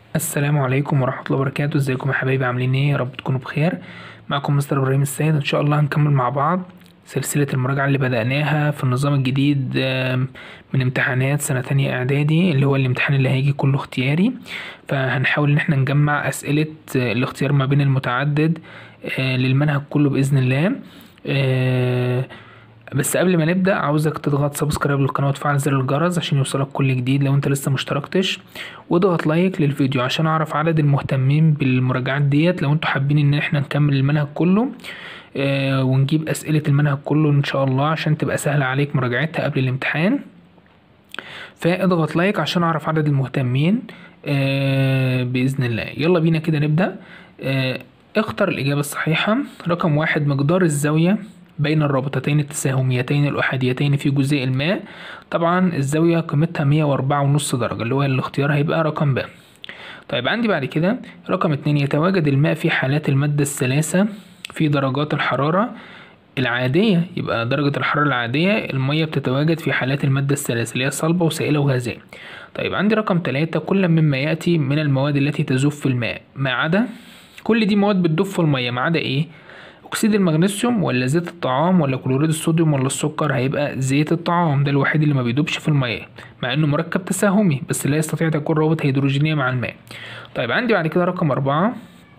السلام عليكم ورحمة الله وبركاته ازيكم يا حبايبي عاملين ايه يا رب تكونوا بخير معكم مستر ابراهيم السيد ان شاء الله هنكمل مع بعض سلسلة المراجعة اللي بدأناها في النظام الجديد آم، من امتحانات سنة تانية اعدادي اللي هو الامتحان اللي هيجي كله اختياري فهنحاول ان احنا نجمع اسئلة آه، الاختيار ما بين المتعدد آه، للمنهج كله بإذن الله آه، بس قبل ما نبدأ عاوزك تضغط سبسكرايب للقناة وتفعل زر الجرس عشان يوصلك كل جديد لو انت لسه مشتركتش واضغط لايك للفيديو عشان اعرف عدد المهتمين بالمراجعات ديت لو انتوا حابين ان احنا نكمل المنهج كله آه ونجيب اسئلة المنهج كله ان شاء الله عشان تبقى سهلة عليك مراجعتها قبل الامتحان فاضغط لايك عشان اعرف عدد المهتمين آه بإذن الله يلا بينا كده نبدأ آه اختر الإجابة الصحيحة رقم واحد مقدار الزاوية بين الرابطتين التساهميتين الأحاديتين في جزيء الماء طبعا الزاوية قيمتها مية وأربعة ونص درجة اللي هو الاختيار هيبقى رقم ب طيب عندي بعد كده رقم اتنين يتواجد الماء في حالات المادة الثلاثة في درجات الحرارة العادية يبقى درجة الحرارة العادية المية بتتواجد في حالات المادة الثلاثة اللي هي صلبة وسائلة وغازية طيب عندي رقم تلاتة كل مما يأتي من المواد التي تذوب في الماء ما عدا كل دي مواد بتدوب في المية ما عدا ايه اكسيد المغنيسيوم ولا زيت الطعام ولا كلوريد الصوديوم ولا السكر هيبقى زيت الطعام ده الوحيد اللي ما بيدوبش في المية مع انه مركب تساهمي بس لا يستطيع تكون روابط هيدروجينية مع الماء طيب عندي بعد كده رقم أربعة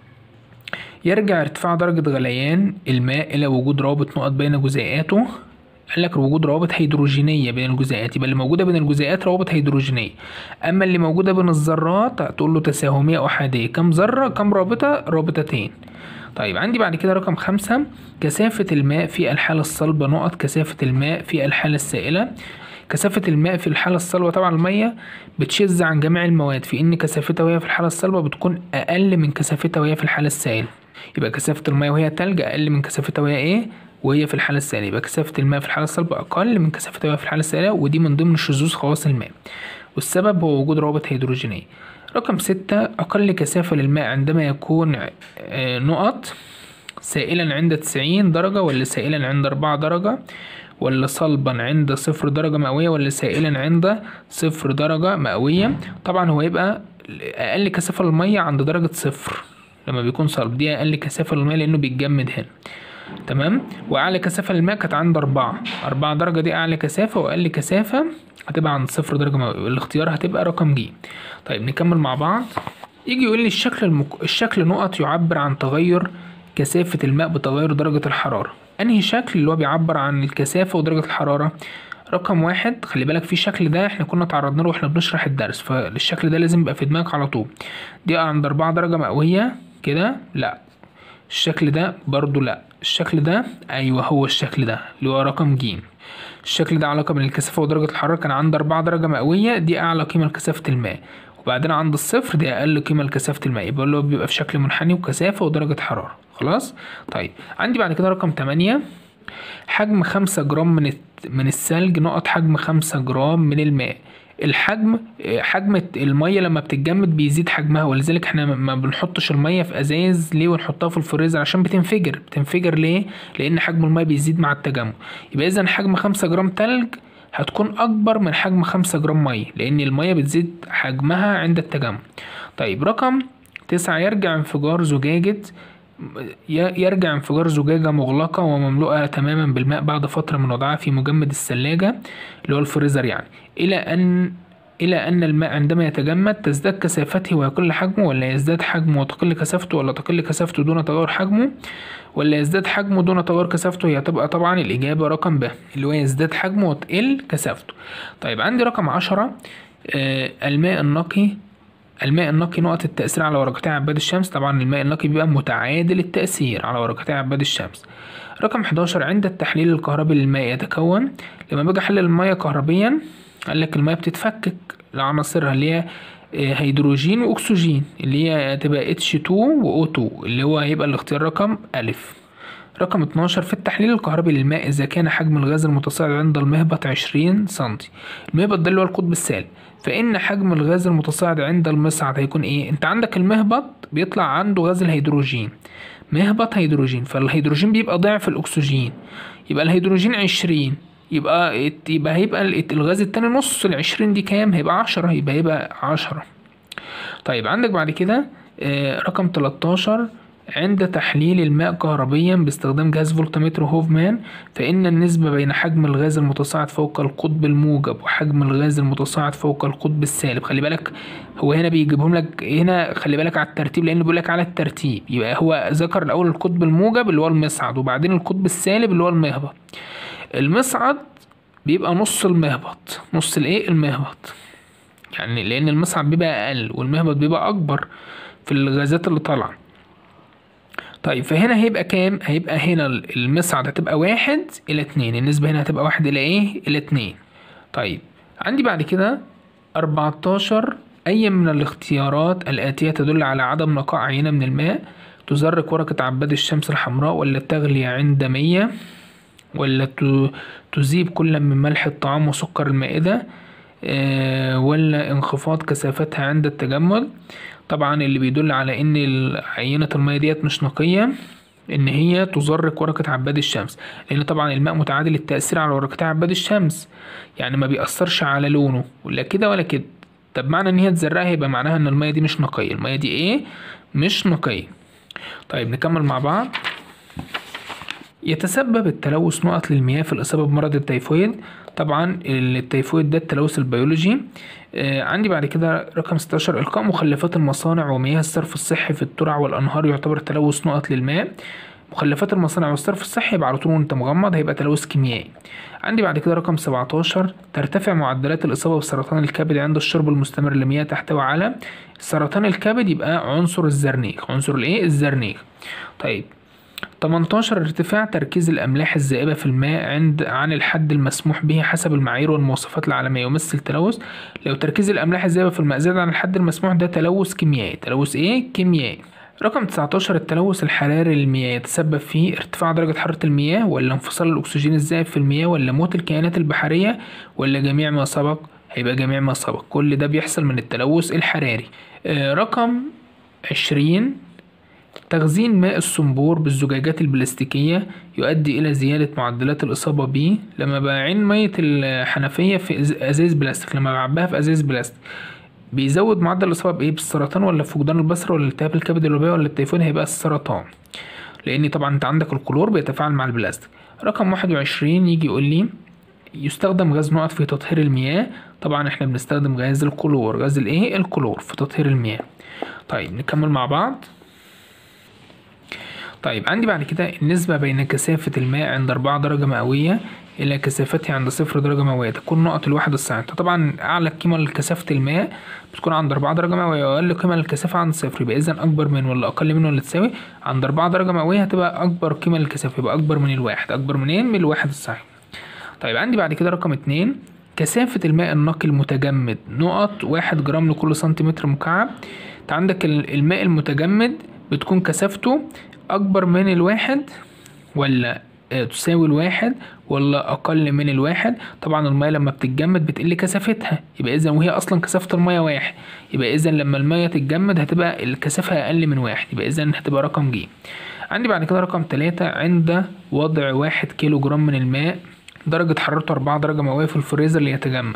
يرجع ارتفاع درجة غليان الماء إلى وجود روابط نقط بين جزيئاته قال لك وجود روابط هيدروجينية بين الجزيئات يبقى اللي موجودة بين الجزيئات روابط هيدروجينية أما اللي موجودة بين الذرات هتقول له تساهمية أحادية كم ذرة كم رابطة رابطتين طيب عندي بعد كده رقم خمسة كثافة الماء في الحالة الصلبة نقط كثافة الماء في الحالة السائلة كثافة الماء في الحالة الصلبة طبعا المية بتشذ عن جميع المواد في إن كثافتها وهي في الحالة الصلبة بتكون أقل من كثافتها وهي في الحالة السائلة يبقى كثافة المية وهي تلج أقل من كثافتها وهي إيه وهي في الحالة السائلة يبقى كثافة الماء في الحالة الصلبة أقل من كثافتها وهي في الحالة السائلة ودي من ضمن شذوذ خواص الماء والسبب هو وجود روابط هيدروجينية رقم ستة أقل كثافة للماء عندما يكون آه، نقط سائلا عند تسعين درجة ولا سائلا عند أربعة درجة ولا صلبا عند صفر درجة مئوية ولا سائلا عند صفر درجة مئوية طبعا هو يبقى أقل كثافة للمية عند درجة صفر لما بيكون صلب دي أقل كثافة للمية لأنه بيتجمد هنا تمام وأعلى كثافة للماء كانت عند أربعة أربعة درجة دي أعلى كثافة وأقل كثافة هتبقى عند صفر درجة مئوية الاختيار هتبقى رقم ج طيب نكمل مع بعض يجي يقول لي الشكل المك... الشكل نقط يعبر عن تغير كثافة الماء بتغير درجة الحرارة أنهي شكل اللي هو بيعبر عن الكثافة ودرجة الحرارة رقم واحد خلي بالك في شكل ده احنا كنا تعرضنا له واحنا بنشرح الدرس فالشكل ده لازم يبقى في دماغك على طول دي عند أربعة درجة مئوية كده لا الشكل ده برضو لا الشكل ده ايوه هو الشكل ده اللي هو رقم ج الشكل ده علاقة بين الكثافة ودرجة الحرارة كان عند أربعة درجة مئوية دي أعلى قيمة لكثافة الماء وبعدين عند الصفر دي أقل قيمة لكثافة الماء يبقى اللي هو بيبقى في شكل منحني وكثافة ودرجة حرارة خلاص طيب عندي بعد كده رقم تمانية حجم خمسة جرام من الت- من الثلج نقط حجم خمسة جرام من الماء الحجم آه، حجم المية لما بتتجمد بيزيد حجمها ولذلك احنا ما- ما بنحطش المية في ازايز ليه ونحطها في الفريزر عشان بتنفجر بتنفجر ليه لان حجم المية بيزيد مع التجمد يبقى اذا حجم خمسة جرام تلج هتكون اكبر من حجم خمسة جرام مية لان المية بتزيد حجمها عند التجمد طيب رقم تسعة يرجع انفجار زجاجة ي- يرجع انفجار زجاجة مغلقة ومملوءة تماما بالماء بعد فترة من وضعها في مجمد الثلاجة اللي هو الفريزر يعني إلى أن إلى أن الماء عندما يتجمد تزداد كثافته ويقل حجمه ولا يزداد حجمه وتقل كثافته ولا تقل كثافته دون تغير حجمه ولا يزداد حجمه دون تغير كثافته هي تبقى طبعا الإجابة رقم ب اللي هو يزداد حجمه وتقل كثافته طيب عندي رقم عشرة آه الماء النقي الماء النقي نقط التأثير على ورقتي عباد الشمس طبعا الماء النقي بيبقى متعادل التأثير على ورقتي عباد الشمس رقم 11 عند التحليل الكهربي للماء يتكون لما باجي احلل المية كهربيا قال لك المية بتتفكك لعناصرها اللي هي آه، هيدروجين واكسجين اللي هي تبقى H2 و O2 اللي هو هيبقى الاختيار رقم ألف رقم 12 في التحليل الكهربي للماء إذا كان حجم الغاز المتصاعد عند المهبط 20 سنتي المهبط ده اللي هو القطب السالب فإن حجم الغاز المتصاعد عند المصعد هيكون إيه؟ أنت عندك المهبط بيطلع عنده غاز الهيدروجين مهبط هيدروجين فالهيدروجين بيبقى ضعف الأكسجين يبقى الهيدروجين 20 يبقى يبقى هيبقى الغاز التاني نص العشرين دي كام؟ هيبقى عشرة يبقى هيبقى عشرة طيب عندك بعد كده آه، رقم 13 عند تحليل الماء كهربيا باستخدام جهاز فولتمتر هوفمان فإن النسبة بين حجم الغاز المتصاعد فوق القطب الموجب وحجم الغاز المتصاعد فوق القطب السالب خلي بالك هو هنا بيجيبهم لك هنا خلي بالك على الترتيب لأنه بيقول لك على الترتيب يبقى هو ذكر الأول القطب الموجب اللي هو المصعد وبعدين القطب السالب اللي هو المهبط المصعد بيبقى نص المهبط نص الايه المهبط يعني لأن المصعد بيبقى أقل والمهبط بيبقى أكبر في الغازات اللي طالعة طيب فهنا هيبقى كام؟ هيبقى هنا المصعد هتبقى واحد إلى اتنين النسبة هنا هتبقى واحد إلى إيه؟ إلى اتنين طيب عندي بعد كده أربعتاشر أي من الاختيارات الآتية تدل على عدم نقاء عينة من الماء تزرق ورقة عباد الشمس الحمراء ولا تغلي عند مية ولا ت- تذيب كل من ملح الطعام وسكر المائدة آه، ولا انخفاض كثافتها عند التجمد طبعا اللي بيدل على ان ال- عينة المية ديت مش نقية ان هي تزرق ورقة عباد الشمس لان طبعا الماء متعادل التأثير على ورقة عباد الشمس يعني ما بيأثرش على لونه ولا كده ولا كده طب معنى ان هي تزرقها يبقى معناها ان المية دي مش نقية المية دي ايه مش نقية طيب نكمل مع بعض يتسبب التلوث نقط للمياه في الإصابة بمرض التيفويد طبعا التيفويد ده التلوث البيولوجي آه عندي بعد كده رقم 16 إلقاء مخلفات المصانع ومياه الصرف الصحي في الترع والأنهار يعتبر تلوث نقط للماء مخلفات المصانع والصرف الصحي يبقى على طول وانت مغمض هيبقى تلوث كيميائي عندي بعد كده رقم 17 ترتفع معدلات الإصابة بسرطان الكبد عند الشرب المستمر لمياه تحتوي على سرطان الكبد يبقى عنصر الزرنيخ عنصر الايه الزرنيخ طيب 18 ارتفاع تركيز الأملاح الزائبة في الماء عند عن الحد المسموح به حسب المعايير والمواصفات العالمية يمثل تلوث لو تركيز الأملاح الزائبة في الماء زاد عن الحد المسموح ده تلوث كيميائي تلوث إيه؟ كيميائي رقم 19 التلوث الحراري للمياه يتسبب في ارتفاع درجة حرارة المياه ولا انفصال الأكسجين الزائب في المياه ولا موت الكائنات البحرية ولا جميع ما سبق هيبقى جميع ما سبق كل ده بيحصل من التلوث الحراري آه رقم 20 تخزين ماء الصنبور بالزجاجات البلاستيكية يؤدي إلى زيادة معدلات الإصابة به لما بعين مية الحنفية في إز- أزاز بلاستيك لما بعبيها في أزاز بلاستيك بيزود معدل الإصابة بإيه بالسرطان ولا فقدان البصر ولا التهاب الكبد الوبائي ولا التيفون هيبقى السرطان لأن طبعا أنت عندك الكلور بيتفاعل مع البلاستيك رقم واحد وعشرين يجي يقول لي يستخدم غاز نقط في تطهير المياه طبعا احنا بنستخدم غاز الكلور غاز الايه الكلور في تطهير المياه طيب نكمل مع بعض طيب عندي بعد كده النسبة بين كثافة الماء عند أربعة درجة مئوية إلى كثافته عند صفر درجة مئوية تكون نقط الواحد الساعة طبعا أعلى قيمة لكثافة الماء بتكون عند أربعة درجة مئوية وأقل قيمة للكثافة عند صفر يبقى إذا أكبر من ولا أقل من ولا تساوي عند أربعة درجة مئوية هتبقى أكبر قيمة للكثافة يبقى أكبر من الواحد أكبر منين من الواحد الصحيح طيب عندي بعد كده رقم اتنين كثافة الماء النقي المتجمد نقط واحد جرام لكل سنتيمتر مكعب انت عندك ال- الماء المتجمد بتكون كثافته أكبر من الواحد ولا آه، تساوي الواحد ولا أقل من الواحد طبعا المية لما بتتجمد بتقل كثافتها يبقى إذا وهي أصلا كثافة المية واحد يبقى إذا لما المية تتجمد هتبقى الكثافة أقل من واحد يبقى إذا هتبقى رقم ج عندي بعد كده رقم تلاتة عند وضع واحد كيلو جرام من الماء درجة حرارته أربعة درجة مئوية في الفريزر ليتجمد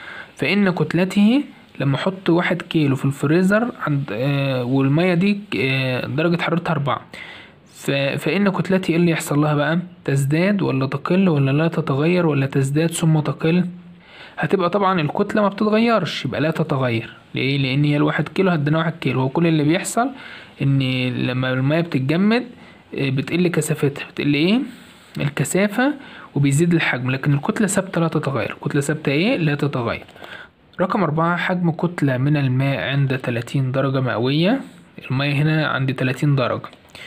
فإن كتلته لما أحط واحد كيلو في الفريزر عند آه والمية دي آه درجة حرارتها أربعة ف... فإن كتلتي إيه اللي يحصل لها بقى تزداد ولا تقل ولا لا تتغير ولا تزداد ثم تقل هتبقى طبعا الكتلة ما بتتغيرش يبقى لا تتغير ليه لأن هي الواحد كيلو هدينا واحد كيلو هو كل اللي بيحصل إن لما المية بتتجمد آه، بتقل كثافتها بتقل إيه الكثافة وبيزيد الحجم لكن الكتلة ثابتة لا تتغير الكتلة ثابتة إيه لا تتغير رقم أربعة حجم كتلة من الماء عند 30 درجة مئوية المية هنا عند 30 درجة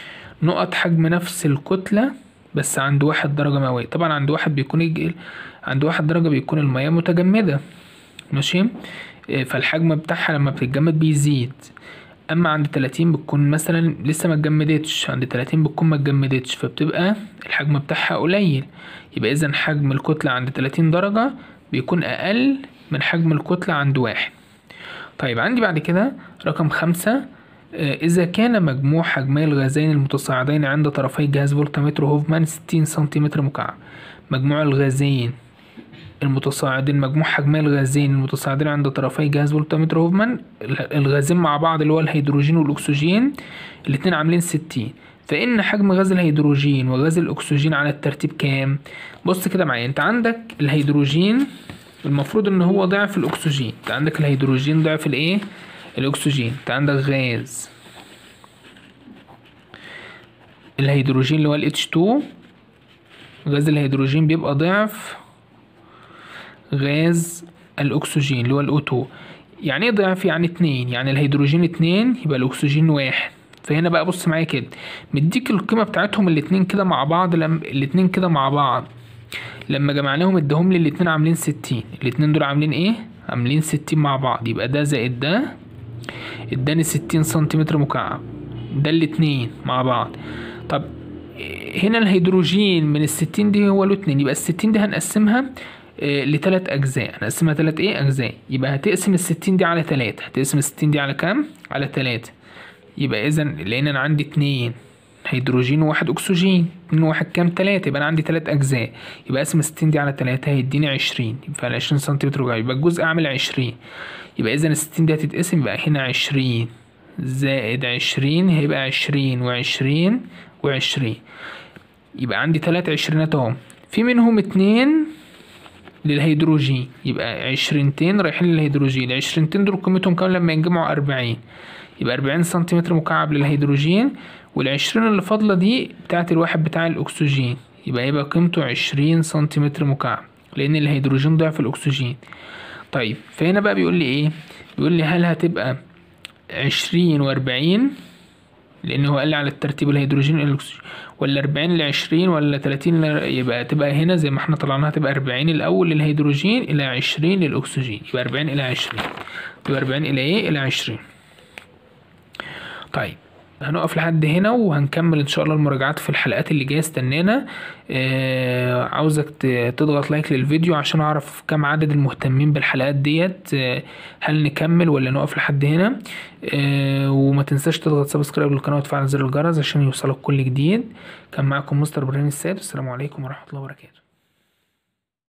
نقط حجم نفس الكتلة بس عند واحد درجة مئوية طبعا عند واحد بيكون الج- عند واحد درجة بيكون المياه متجمدة ماشي إيه، فالحجم بتاعها لما بتتجمد بيزيد اما عند 30 بتكون مثلا لسه ما اتجمدتش عند 30 بتكون ما اتجمدتش فبتبقى الحجم بتاعها قليل يبقى اذا حجم الكتلة عند 30 درجة بيكون اقل من حجم الكتلة عند واحد طيب عندي بعد كده رقم خمسة آه، إذا كان مجموع حجمي الغازين المتصاعدين عند طرفي جهاز فولتمتر هوفمان 60 سنتيمتر مكعب مجموع الغازين المتصاعدين مجموع حجمي الغازين المتصاعدين عند طرفي جهاز فولتمتر هوفمان الغازين مع بعض اللي هو الهيدروجين والأكسجين الاتنين عاملين ستين فإن حجم غاز الهيدروجين وغاز الأكسجين على الترتيب كام؟ بص كده معايا أنت عندك الهيدروجين المفروض إن هو ضعف الأكسجين أنت عندك الهيدروجين ضعف الإيه؟ الأكسجين أنت عندك غاز الهيدروجين اللي هو ال H2 غاز الهيدروجين بيبقى ضعف غاز الأكسجين اللي هو ال O2 يعني ايه ضعف يعني اتنين يعني الهيدروجين اتنين يبقى الأكسجين واحد فهنا بقى بص معايا كده مديك القيمة بتاعتهم الاتنين كده مع بعض لم الاتنين كده مع بعض لما جمعناهم اداهم لي الاتنين عاملين ستين الاتنين دول عاملين ايه عاملين ستين مع بعض يبقى ده زائد ده اداني ستين سنتيمتر مكعب ده الاتنين مع بعض طب هنا الهيدروجين من الستين دي هو له اتنين يبقى الستين دي هنقسمها آه، لتلات أجزاء هنقسمها تلات إيه أجزاء يبقى هتقسم الستين دي على تلاتة هتقسم الستين دي على كام؟ على تلاتة يبقى إذا لأن أنا عندي اتنين هيدروجين وواحد أكسجين اتنين وواحد كام تلاتة يبقى أنا عندي تلات أجزاء يبقى أقسم الستين دي على تلاتة هيديني عشرين يبقى العشرين سنتيمتر مكعب يبقى الجزء أعمل عشرين يبقى إذا الستين دي هتتقسم يبقى هنا عشرين زائد عشرين هيبقى عشرين وعشرين وعشرين يبقى عندي تلات عشرينات اهو في منهم اتنين للهيدروجين يبقى عشرينتين رايحين للهيدروجين العشرينتين دول قيمتهم كام لما ينجمعوا أربعين يبقى أربعين سنتيمتر مكعب للهيدروجين والعشرين اللي فاضلة دي بتاعت الواحد بتاع الأكسجين يبقى يبقى قيمته عشرين سنتيمتر مكعب لأن الهيدروجين ضعف الأكسجين طيب فهنا بقى بيقول لي إيه بيقول لي هل هتبقى عشرين وأربعين لأن هو قال لي على الترتيب الهيدروجين الأكسجين ولا أربعين لعشرين ولا تلاتين ل... يبقى تبقى هنا زي ما احنا طلعناها تبقى أربعين الأول للهيدروجين إلى عشرين للأكسجين يبقى أربعين إلى عشرين يبقى أربعين إلى إيه إلى عشرين طيب هنقف لحد هنا وهنكمل ان شاء الله المراجعات في الحلقات اللي جايه استنانا آه عاوزك ت- تضغط لايك للفيديو عشان اعرف كم عدد المهتمين بالحلقات ديت آه هل نكمل ولا نقف لحد هنا آه وما تنساش تضغط سبسكرايب للقناه وتفعل زر الجرس عشان يوصلك كل جديد كان معكم مستر ابراهيم السيد والسلام عليكم ورحمه الله وبركاته